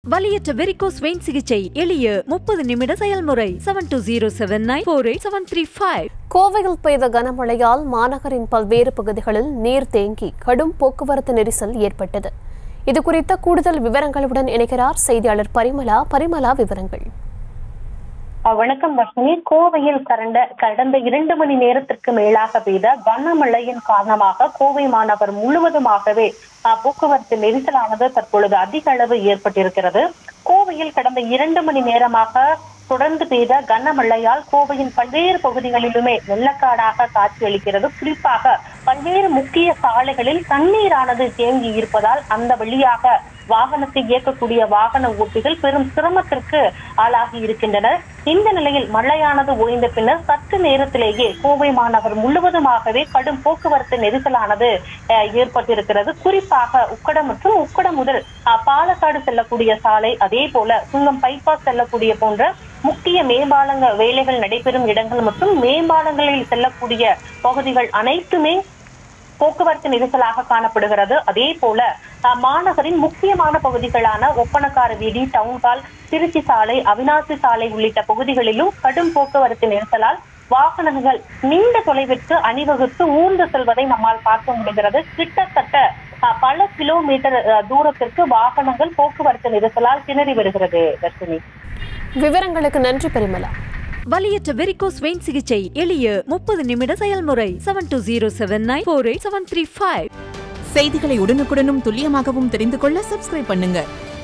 வலியற்ற varicose vein சிகிச்சை எளிய முப்பது நிமிட செயல்முறை seven two zero seven nine four eight seven three five கோவையில் பெய்த கனமழையால் மாநகரின் பல்வேறு பகுதிகளில் நீர் தேங்கி கடும் போக்குவரத்து நெரிசல் ஏற்பட்டது இது குறித்த கூடுதல் விவரங்களுடன் இணைக்கிறார் செய்தியாளர் பரிமலா பரிமலா விவரங்கள் அஹ் வணக்கம் வர்ஷினி கோவையில் கடந்த கடந்த இரண்டு மணி நேரத்திற்கு மேலாக பெய்த கனமழையின் காரணமாக கோவை மாநகர் முழுவதுமாகவே அஹ், போக்குவரத்து நெரிசலானது தற்பொழுது அதிக அளவு ஏற்பட்டிருக்கிறது கோவையில் கடந்த இரண்டு மணி நேரமாக தொடர்ந்து பெய்த கனமழையால் கோவையின் பல்வேறு பகுதிகளிலுமே வெள்ளக்காடாக காட்சியளிக்கிறது குறிப்பாக பல்வேறு முக்கிய சாலைகளில் தண்ணீரானது தேங்கி இருப்பதால் அந்த வழியாக வாகனத்தை இயக்கக்கூடிய வாகன ஓட்டிகள் பெரும் சிரமத்திற்கு ஆளாகி இருக்கின்றனர் இந்த நிலையில் மழையானது ஓய்ந்த பின்னர் சற்று நேரத்திலேயே கோவை மாநகர் முழுவதுமாகவே கடும் போக்குவரத்து நெரிசலானது அஹ், ஏற்பட்டிருக்கிறது குறிப்பாக உக்கடம் மற்றும் உக்கடம் முதல் அஹ், பாலக்காடு செல்லக்கூடிய சாலை அதே போல சுங்கம் பைபாஸ் செல்லக்கூடிய போன்ற முக்கிய மேம்பாலங்க வேலைகள் நடைபெறும் இடங்கள் மற்றும் மேம்பாலங்களில் செல்லக்கூடிய பகுதிகள் அனைத்துமே போக்குவரத்து நெரிசலாக காணப்படுகிறது அதே போல அஹ், மாநகரின் முக்கியமான பகுதிகளான ஒப்பனக்கார வீதி டவுன்ஹால் திருச்சி சாலை அவினாசி சாலை உள்ளிட்ட பகுதிகளிலும் கடும் போக்குவரத்து நெரிசலால் வாகனங்கள் நீண்ட தொலைவிற்கு அணிவகுத்து ஊர்ந்து செல்வதை நம்மால் பார்க்க முடிகிறது கிட்டத்தட்ட அஹ், பல கிலோமீட்டர் அஹ், தூரத்திற்கு வாகனங்கள் போக்குவரத்து நெரிசலால் திணறி வருகிறது தர்ஷினி விவரங்களுக்கு நன்றி பரிமலா வலியற்ற வெரிகோஸ் வெயின் சிகிச்சை எளிய முப்பது நிமிட செயல்முறை seven two zero seven nine four eight seven three five செய்திகளை உடனுக்குடனும் துல்லியமாகவும் தெரிந்து கொள்ள சப்ஸ்கிரைப் பண்ணுங்க